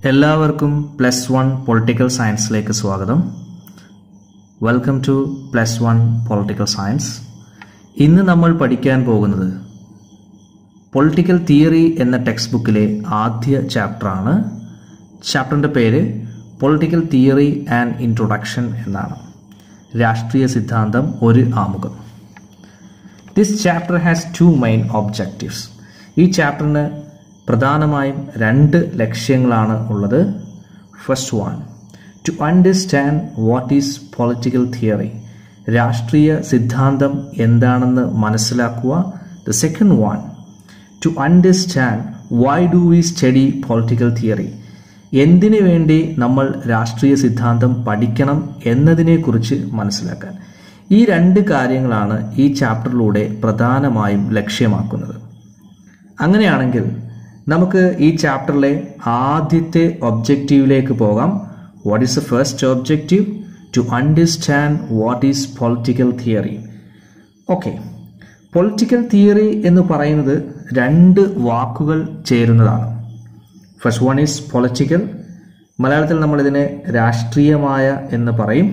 എല്ലാവർക്കും plus one political സയൻസിലേക്ക് സ്വാഗതം welcome to plus one political science ഇന്ന് നമ്മൾ പഠിക്കാൻ പോകുന്നത് പൊളിറ്റിക്കൽ തിയറി എന്ന ടെക്സ്റ്റ് ബുക്കിലെ ആദ്യ ചാപ്റ്ററാണ് ചാപ്റ്ററിൻ്റെ പേര് പൊളിറ്റിക്കൽ തിയറി ആൻഡ് ഇൻട്രൊഡക്ഷൻ എന്നാണ് രാഷ്ട്രീയ സിദ്ധാന്തം ഒരു ആമുഖം this chapter has two main objectives ഈ ചാപ്റ്ററിന് പ്രധാനമായും രണ്ട് ലക്ഷ്യങ്ങളാണ് ഉള്ളത് first one to understand what is political theory രാഷ്ട്രീയ സിദ്ധാന്തം എന്താണെന്ന് മനസ്സിലാക്കുക the second one to understand why do we study political theory എന്തിനു വേണ്ടി നമ്മൾ രാഷ്ട്രീയ സിദ്ധാന്തം പഠിക്കണം എന്നതിനെക്കുറിച്ച് മനസ്സിലാക്കാൻ ഈ രണ്ട് കാര്യങ്ങളാണ് ഈ ചാപ്റ്ററിലൂടെ പ്രധാനമായും ലക്ഷ്യമാക്കുന്നത് അങ്ങനെയാണെങ്കിൽ നമുക്ക് ഈ ചാപ്റ്ററിലെ ആദ്യത്തെ ഒബ്ജക്റ്റീവിലേക്ക് പോകാം what is the first objective to understand what is political theory okay political theory എന്ന് പറയുന്നത് രണ്ട് വാക്കുകൾ ചേരുന്നതാണ് ഫസ്റ്റ് വൺ ഈസ് പൊളിറ്റിക്കൽ മലയാളത്തിൽ നമ്മൾ ഇതിനെ രാഷ്ട്രീയമായ എന്ന് പറയും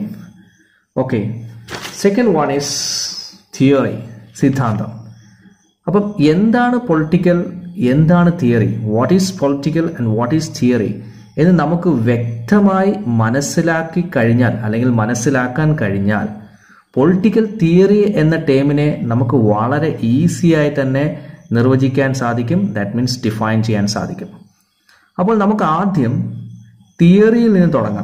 okay second one is theory സിദ്ധാന്തം അപ്പം എന്താണ് പൊളിറ്റിക്കൽ എന്താണ് theory what is political and what is theory എന്ന് നമുക്ക് വ്യക്തമായി മനസ്സിലാക്കി കഴിഞ്ഞാൽ അല്ലെങ്കിൽ മനസ്സിലാക്കാൻ കഴിഞ്ഞാൽ പൊളിറ്റിക്കൽ തിയറി എന്ന ടേമിനെ നമുക്ക് വളരെ ഈസിയായി തന്നെ നിർവചിക്കാൻ സാധിക്കും ദാറ്റ് മീൻസ് ഡിഫൈൻ ചെയ്യാൻ സാധിക്കും അപ്പോൾ നമുക്ക് ആദ്യം തിയറിയിൽ നിന്ന് തുടങ്ങാം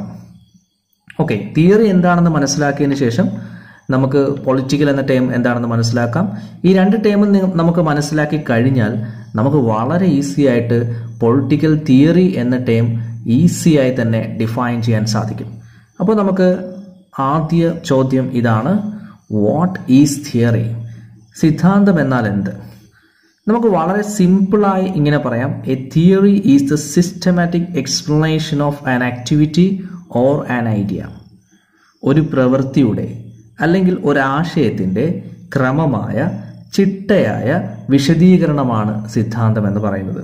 ഓക്കെ തിയറി എന്താണെന്ന് മനസ്സിലാക്കിയതിന് ശേഷം നമുക്ക് പൊളിറ്റിക്കൽ എന്ന ടേം എന്താണെന്ന് മനസ്സിലാക്കാം ഈ രണ്ട് ടേമും നമുക്ക് മനസ്സിലാക്കി കഴിഞ്ഞാൽ നമുക്ക് വളരെ ഈസി ആയിട്ട് പൊളിറ്റിക്കൽ തിയറി എന്ന ടേം ഈസി ആയി തന്നെ ഡിഫൈൻ ചെയ്യാൻ സാധിക്കും അപ്പോൾ നമുക്ക് ആദ്യ ചോദ്യം ഇതാണ് വാട്ട് ഈസ് തിയറി സിദ്ധാന്തം എന്നാൽ എന്ത് നമുക്ക് വളരെ സിമ്പിളായി ഇങ്ങനെ പറയാം a theory is the systematic explanation of an activity or an idea ഒരു പ്രവൃത്തിയുടെ അല്ലെങ്കിൽ ഒരാശയത്തിൻ്റെ ക്രമമായ ചിട്ടയായ വിശദീകരണമാണ് സിദ്ധാന്തം എന്ന് പറയുന്നത്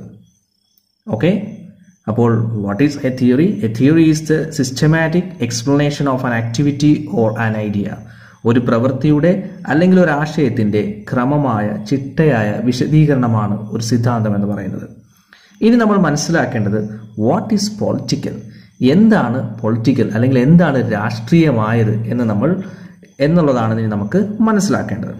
ഓക്കെ അപ്പോൾ what is a theory a theory is the systematic explanation of an activity or an idea ഒരു പ്രവൃത്തിയുടെ അല്ലെങ്കിൽ ഒരു ആശയത്തിൻ്റെ ക്രമമായ ചിട്ടയായ വിശദീകരണമാണ് ഒരു സിദ്ധാന്തം എന്ന് പറയുന്നത് ഇനി നമ്മൾ മനസ്സിലാക്കേണ്ടത് വാട്ട് ഈസ് പൊളിറ്റിക്കൽ എന്താണ് പൊളിറ്റിക്കൽ അല്ലെങ്കിൽ എന്താണ് രാഷ്ട്രീയമായത് എന്ന് നമ്മൾ എന്നുള്ളതാണ് ഇനി നമുക്ക് മനസ്സിലാക്കേണ്ടത്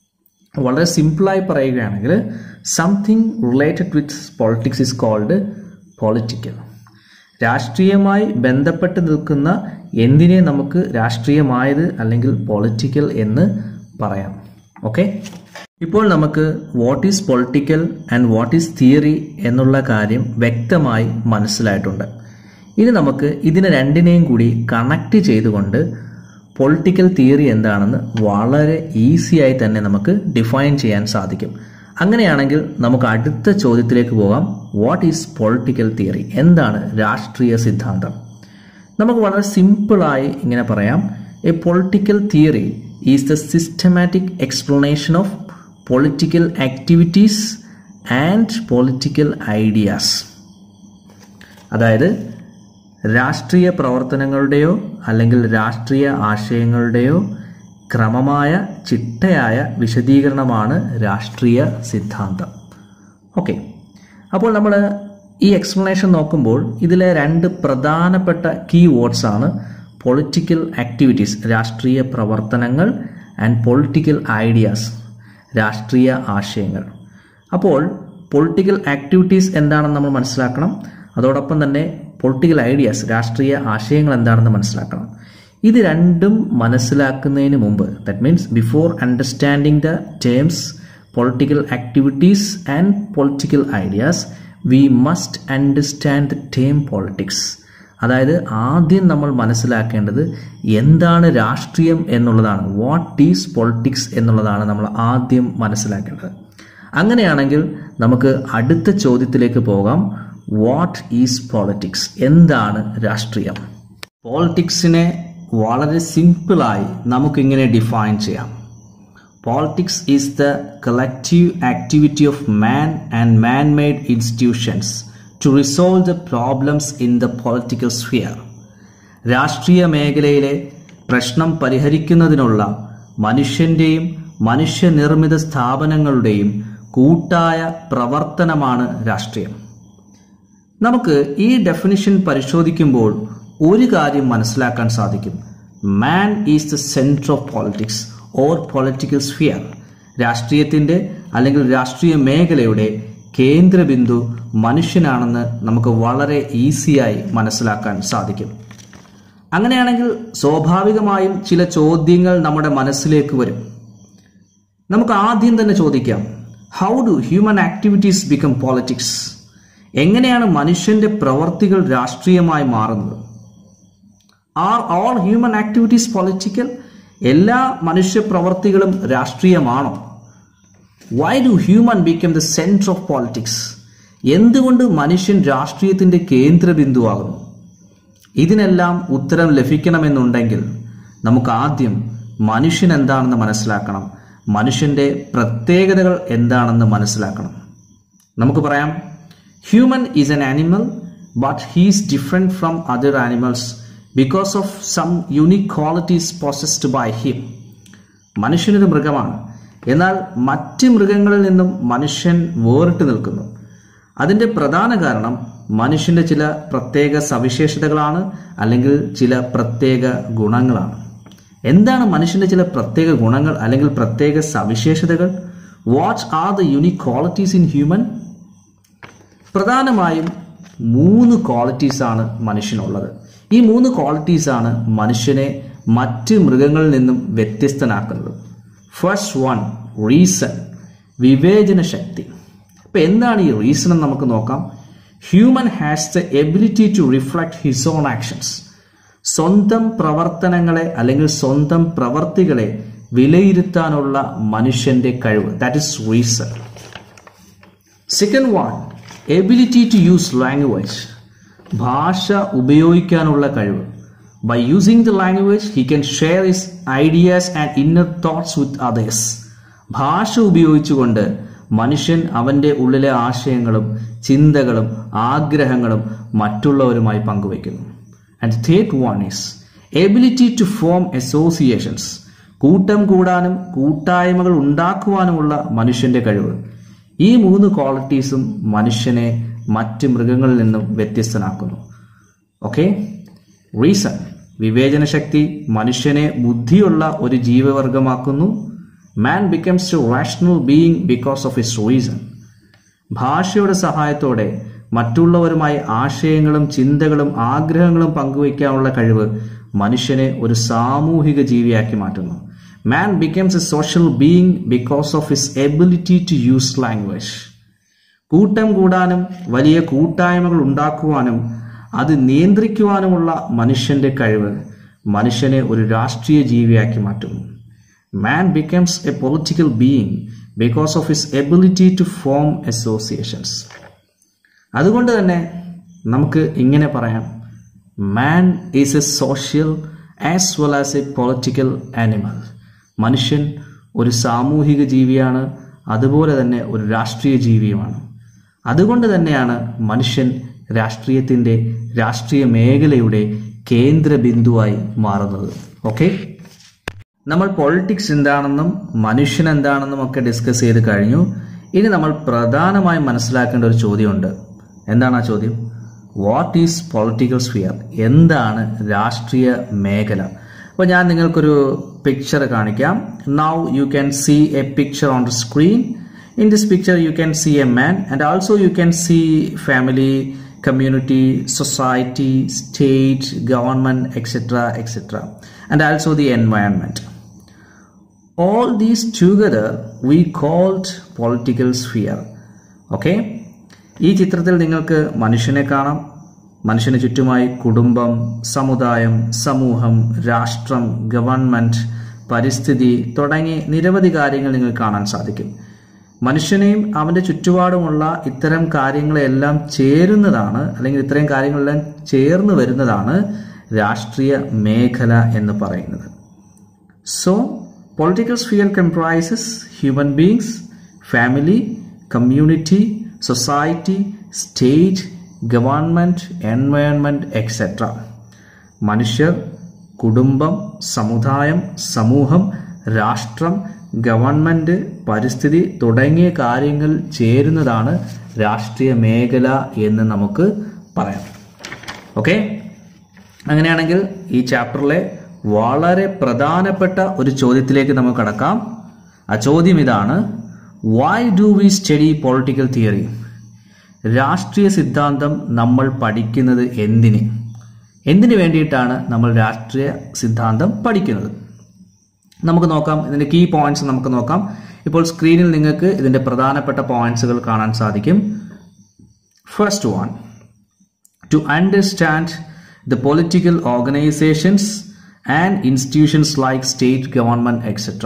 വളരെ സിമ്പിളായി പറയുകയാണെങ്കിൽ something related with politics is called political രാഷ്ട്രീയമായി ബന്ധപ്പെട്ട് നിൽക്കുന്ന എന്തിനെ നമുക്ക് രാഷ്ട്രീയമായത് അല്ലെങ്കിൽ പൊളിറ്റിക്കൽ എന്ന് പറയാം ഓക്കെ ഇപ്പോൾ നമുക്ക് what is political and what is theory എന്നുള്ള കാര്യം വ്യക്തമായി മനസ്സിലായിട്ടുണ്ട് ഇനി നമുക്ക് ഇതിനെ രണ്ടിനെയും കൂടി കണക്ട് ചെയ്തുകൊണ്ട് പൊളിറ്റിക്കൽ തിയറി എന്താണെന്ന് വളരെ ഈസിയായി തന്നെ നമുക്ക് ഡിഫൈൻ ചെയ്യാൻ സാധിക്കും അങ്ങനെയാണെങ്കിൽ നമുക്ക് അടുത്ത ചോദ്യത്തിലേക്ക് പോകാം വാട്ട് ഈസ് പൊളിറ്റിക്കൽ തിയറി എന്താണ് രാഷ്ട്രീയ സിദ്ധാന്തം നമുക്ക് വളരെ സിമ്പിളായി ഇങ്ങനെ പറയാം a political theory is the systematic explanation of political activities and political ideas അതായത് രാഷ്ട്രീയ പ്രവർത്തനങ്ങളുടെയോ അല്ലെങ്കിൽ രാഷ്ട്രീയ ആശയങ്ങളുടെയോ ക്രമമായ ചിട്ടയായ വിശദീകരണമാണ് രാഷ്ട്രീയ സിദ്ധാന്തം ഓക്കെ അപ്പോൾ നമ്മൾ ഈ എക്സ്പ്ലനേഷൻ നോക്കുമ്പോൾ ഇതിലെ രണ്ട് പ്രധാനപ്പെട്ട കീ വേർഡ്സ് ആണ് പൊളിറ്റിക്കൽ ആക്ടിവിറ്റീസ് രാഷ്ട്രീയ പ്രവർത്തനങ്ങൾ ആൻഡ് പൊളിറ്റിക്കൽ ഐഡിയാസ് രാഷ്ട്രീയ ആശയങ്ങൾ അപ്പോൾ പൊളിറ്റിക്കൽ ആക്ടിവിറ്റീസ് എന്താണെന്ന് നമ്മൾ മനസ്സിലാക്കണം അതോടൊപ്പം തന്നെ പൊളിറ്റിക്കൽ ഐഡിയാസ് രാഷ്ട്രീയ ആശയങ്ങൾ എന്താണെന്ന് മനസ്സിലാക്കണം ഇത് രണ്ടും മനസ്സിലാക്കുന്നതിന് മുമ്പ് that means before understanding the terms political activities and political ideas we must understand the term politics അതായത് ആദ്യം നമ്മൾ മനസ്സിലാക്കേണ്ടത് എന്താണ് രാഷ്ട്രീയം എന്നുള്ളതാണ് വാട്ട് ഈസ് പൊളിറ്റിക്സ് എന്നുള്ളതാണ് നമ്മൾ ആദ്യം മനസ്സിലാക്കേണ്ടത് അങ്ങനെയാണെങ്കിൽ നമുക്ക് അടുത്ത ചോദ്യത്തിലേക്ക് പോകാം വാട്ട് ഈസ് പോളിറ്റിക്സ് എന്താണ് രാഷ്ട്രീയം പോളിറ്റിക്സിനെ വളരെ സിമ്പിളായി നമുക്കിങ്ങനെ ഡിഫൈൻ ചെയ്യാം politics is the collective activity of man and man made institutions to resolve the problems in the political sphere രാഷ്ട്രീയ മേഖലയിലെ പ്രശ്നം പരിഹരിക്കുന്നതിനുള്ള മനുഷ്യൻ്റെയും മനുഷ്യനിർമ്മിത സ്ഥാപനങ്ങളുടെയും കൂട്ടായ പ്രവർത്തനമാണ് രാഷ്ട്രീയം നമുക്ക് ഈ ഡെഫിനിഷൻ പരിശോധിക്കുമ്പോൾ ഒരു കാര്യം മനസ്സിലാക്കാൻ സാധിക്കും man is the centre of politics or political sphere രാഷ്ട്രീയത്തിൻ്റെ അല്ലെങ്കിൽ രാഷ്ട്രീയ മേഖലയുടെ കേന്ദ്രബിന്ദു മനുഷ്യനാണെന്ന് നമുക്ക് വളരെ ഈസിയായി മനസ്സിലാക്കാൻ സാധിക്കും അങ്ങനെയാണെങ്കിൽ സ്വാഭാവികമായും ചില ചോദ്യങ്ങൾ നമ്മുടെ മനസ്സിലേക്ക് വരും നമുക്ക് ആദ്യം തന്നെ ചോദിക്കാം how do human activities become politics എങ്ങനെയാണ് മനുഷ്യന്റെ പ്രവർത്തികൾ രാഷ്ട്രീയമായി മാറുന്നത് are all human activities political എല്ലാ മനുഷ്യ പ്രവർത്തികളും രാഷ്ട്രീയമാണോ why do human become the centre of politics എന്തുകൊണ്ട് മനുഷ്യൻ രാഷ്ട്രീയത്തിന്റെ കേന്ദ്രബിന്ദുവാകുന്നു ഇതിനെല്ലാം ഉത്തരം ലഭിക്കണമെന്നുണ്ടെങ്കിൽ നമുക്ക് ആദ്യം മനുഷ്യൻ എന്താണെന്ന് മനസ്സിലാക്കണം മനുഷ്യന്റെ പ്രത്യേകതകൾ എന്താണെന്ന് മനസ്സിലാക്കണം നമുക്ക് പറയാം human is an animal but he's different from other animals because of some unique qualities possessed by him മനുഷ്യനൊരു മൃഗമാണ് എന്നാൽ മറ്റ് മൃഗങ്ങളിൽ നിന്നും മനുഷ്യൻ വേറിട്ട് നിൽക്കുന്നു അതിൻ്റെ പ്രധാന കാരണം മനുഷ്യൻ്റെ ചില പ്രത്യേക സവിശേഷതകളാണ് അല്ലെങ്കിൽ ചില പ്രത്യേക ഗുണങ്ങളാണ് എന്താണ് മനുഷ്യൻ്റെ ചില പ്രത്യേക ഗുണങ്ങൾ അല്ലെങ്കിൽ പ്രത്യേക സവിശേഷതകൾ what are the unique qualities in human പ്രധാനമായും മൂന്ന് ക്വാളിറ്റീസ് ആണ് മനുഷ്യനുള്ളത് ഈ മൂന്ന് ക്വാളിറ്റീസ് ആണ് മനുഷ്യനെ മറ്റ് മൃഗങ്ങളിൽ നിന്നും വ്യത്യസ്തനാക്കുന്നത് ഫസ്റ്റ് വൺ റീസൺ വിവേചന ശക്തി അപ്പൊ എന്താണ് ഈ റീസൺ എന്ന് നമുക്ക് നോക്കാം human has the ability to reflect his on actions സ്വന്തം പ്രവർത്തനങ്ങളെ അല്ലെങ്കിൽ സ്വന്തം പ്രവർത്തികളെ വിലയിരുത്താനുള്ള മനുഷ്യന്റെ കഴിവ് that is reason second one ability to use language ഭാഷ ഉപയോഗിക്കാനുള്ള കഴിവ് by using the language he can share his ideas and inner thoughts with others ഭാഷ ഉപയോഗിച്ചുകൊണ്ട് മനുഷ്യൻ അവൻ്റെ ഉള്ളിലെ ആശയങ്ങളും ചിന്തകളും ആഗ്രഹങ്ങളും മറ്റുള്ളവരുമായി പങ്കുവയ്ക്കുന്നു and third one is ability to form associations കൂട്ടം കൂടാനും കൂട്ടായ്മകൾ ഉണ്ടാക്കുവാനുമുള്ള മനുഷ്യന്റെ കഴിവ് ഈ മൂന്ന് ക്വാളിറ്റീസും മനുഷ്യനെ മറ്റ് മൃഗങ്ങളിൽ നിന്നും വ്യത്യസ്തനാക്കുന്നു ഓക്കെ റീസൺ വിവേചന ശക്തി മനുഷ്യനെ ബുദ്ധിയുള്ള ഒരു ജീവവർഗമാക്കുന്നു man becomes to rational being because of his reason ഭാഷയുടെ സഹായത്തോടെ മറ്റുള്ളവരുമായി ആശയങ്ങളും ചിന്തകളും ആഗ്രഹങ്ങളും പങ്കുവയ്ക്കാനുള്ള കഴിവ് മനുഷ്യനെ ഒരു സാമൂഹിക ജീവിയാക്കി മാറ്റുന്നു man becomes a social being because of his ability to use language കൂട്ടം കൂടാനും വലിയ കൂട്ടായ്മകൾ ഉണ്ടാക്കുവാനും അത് നിയന്ത്രിക്കുവാനുമുള്ള മനുഷ്യന്റെ കഴിവ് മനുഷ്യനെ ഒരു രാഷ്ട്രീയ ജീവിയാക്കി മാറ്റുന്നു man becomes a political being because of his ability to form associations അതുകൊണ്ട് തന്നെ നമുക്ക് ഇങ്ങനെ പറയാം man is a social as well as a political animal മനുഷ്യൻ ഒരു സാമൂഹിക ജീവിയാണ് അതുപോലെ തന്നെ ഒരു രാഷ്ട്രീയ ജീവിയുമാണ് അതുകൊണ്ട് തന്നെയാണ് മനുഷ്യൻ രാഷ്ട്രീയത്തിൻ്റെ രാഷ്ട്രീയ മേഖലയുടെ കേന്ദ്ര ബിന്ദുവായി മാറുന്നത് ഓക്കെ നമ്മൾ പൊളിറ്റിക്സ് എന്താണെന്നും മനുഷ്യൻ എന്താണെന്നും ഒക്കെ ഡിസ്കസ് ചെയ്ത് കഴിഞ്ഞു ഇനി നമ്മൾ പ്രധാനമായും മനസ്സിലാക്കേണ്ട ഒരു ചോദ്യമുണ്ട് എന്താണ് ആ ചോദ്യം വാട്ട് ഈസ് പൊളിറ്റിക്കൽ സ്ഫിയർ എന്താണ് രാഷ്ട്രീയ മേഖല അപ്പോൾ ഞാൻ നിങ്ങൾക്കൊരു പിക്ചർ കാണിക്കാം now you can see a picture on the screen in this picture you can see a man and also you can see family community, society, state, government, etc., etc., and also the environment. All these together we called political sphere. Okay? ഈ ചിത്രത്തിൽ നിങ്ങൾക്ക് മനുഷ്യനെ കാണാം മനുഷ്യന് ചുറ്റുമായി കുടുംബം സമുദായം സമൂഹം രാഷ്ട്രം ഗവൺമെന്റ് പരിസ്ഥിതി തുടങ്ങി നിരവധി കാര്യങ്ങൾ നിങ്ങൾക്ക് കാണാൻ സാധിക്കും മനുഷ്യനെയും അവന്റെ ചുറ്റുപാടുമുള്ള ഇത്തരം കാര്യങ്ങളെല്ലാം ചേരുന്നതാണ് അല്ലെങ്കിൽ ഇത്തരം കാര്യങ്ങളെല്ലാം ചേർന്ന് വരുന്നതാണ് രാഷ്ട്രീയ മേഖല എന്ന് പറയുന്നത് so political sphere comprises human beings family community society state government environment etcetera മനുഷ്യർ കുടുംബം സമുദായം സമൂഹം രാഷ്ട്രം ഗവൺമെൻറ് പരിസ്ഥിതി തുടങ്ങിയ കാര്യങ്ങൾ ചേരുന്നതാണ് രാഷ്ട്രീയ മേഖല എന്ന് നമുക്ക് പറയാം ഓക്കെ അങ്ങനെയാണെങ്കിൽ ഈ ചാപ്റ്ററിലെ വളരെ പ്രധാനപ്പെട്ട ഒരു ചോദ്യത്തിലേക്ക് നമുക്ക് കടക്കാം ആ ചോദ്യം ഇതാണ് why do we study political theory രാഷ്ട്രീയ സിദ്ധാന്തം നമ്മൾ പഠിക്കുന്നത് എന്തിന് എന്തിനു വേണ്ടിയിട്ടാണ് നമ്മൾ രാഷ്ട്രീയ സിദ്ധാന്തം പഠിക്കുന്നത് നമുക്ക് നോക്കാം ഇതിന്റെ കീ പോയിന്റ്സ് നമുക്ക് നോക്കാം ഇപ്പോൾ സ്ക്രീനിൽ നിങ്ങൾക്ക് ഇതിന്റെ പ്രധാനപ്പെട്ട പോയിന്റ്സുകൾ കാണാൻ സാധിക്കും first one to understand the political organisations and institutions like state government etcetera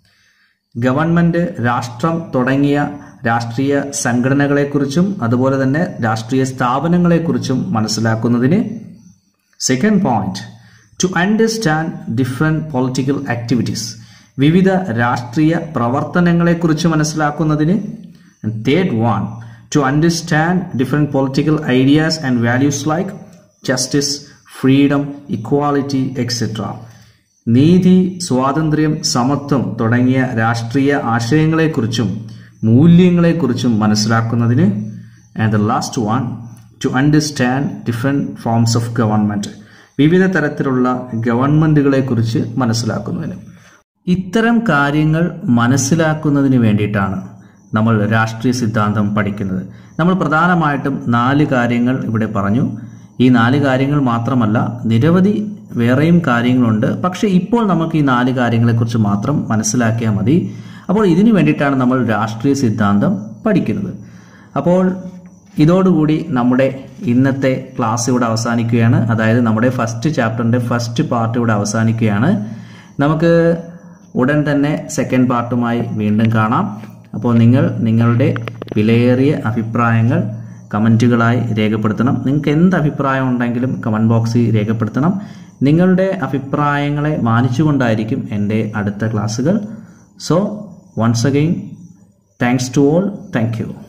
government രാഷ്ട്രം തുടങ്ങിയ രാഷ്ട്രീയ സംഘടനകളെക്കുറിച്ചും അതുപോലെ തന്നെ രാഷ്ട്രീയ സ്ഥാപനങ്ങളെക്കുറിച്ചും മനസ്സിലാക്കുന്നതിന് second point to understand different political activities വിവിധ രാഷ്ട്രീയ പ്രവർത്തനങ്ങളെക്കുറിച്ച് മനസ്സിലാക്കുന്നതിന് third one to understand different political ideas and values like justice freedom equality etcetera നീതി സ്വാതന്ത്ര്യം സമത്വം തുടങ്ങിയ രാഷ്ട്രീയ ആശയങ്ങളെക്കുറിച്ചും മൂല്യങ്ങളെക്കുറിച്ചും മനസ്സിലാക്കുന്നതിന് and the last one to understand different forms of government വിവിധ തരത്തിലുള്ള ഗവൺമെൻറ്റുകളെക്കുറിച്ച് മനസ്സിലാക്കുന്നതിന് ഇത്തരം കാര്യങ്ങൾ മനസ്സിലാക്കുന്നതിന് വേണ്ടിയിട്ടാണ് നമ്മൾ രാഷ്ട്രീയ സിദ്ധാന്തം പഠിക്കുന്നത് നമ്മൾ പ്രധാനമായിട്ടും നാല് കാര്യങ്ങൾ ഇവിടെ പറഞ്ഞു ഈ നാല് കാര്യങ്ങൾ മാത്രമല്ല നിരവധി വേറെയും കാര്യങ്ങളുണ്ട് പക്ഷേ ഇപ്പോൾ നമുക്ക് ഈ നാല് കാര്യങ്ങളെക്കുറിച്ച് മാത്രം മനസ്സിലാക്കിയാൽ മതി അപ്പോൾ ഇതിനു വേണ്ടിയിട്ടാണ് നമ്മൾ രാഷ്ട്രീയ സിദ്ധാന്തം പഠിക്കുന്നത് അപ്പോൾ ഇതോടുകൂടി നമ്മുടെ ഇന്നത്തെ ക്ലാസ് ഇവിടെ അവസാനിക്കുകയാണ് അതായത് നമ്മുടെ ഫസ്റ്റ് ചാപ്റ്ററിൻ്റെ ഫസ്റ്റ് പാർട്ട് ഇവിടെ അവസാനിക്കുകയാണ് നമുക്ക് ഉടൻ തന്നെ സെക്കൻഡ് പാർട്ടുമായി വീണ്ടും കാണാം അപ്പോൾ നിങ്ങൾ നിങ്ങളുടെ വിലയേറിയ അഭിപ്രായങ്ങൾ കമൻറ്റുകളായി രേഖപ്പെടുത്തണം നിങ്ങൾക്ക് എന്ത് അഭിപ്രായം ഉണ്ടെങ്കിലും കമൻറ്റ് ബോക്സിൽ രേഖപ്പെടുത്തണം നിങ്ങളുടെ അഭിപ്രായങ്ങളെ മാനിച്ചുകൊണ്ടായിരിക്കും എൻ്റെ അടുത്ത ക്ലാസ്സുകൾ so once again thanks to all thank U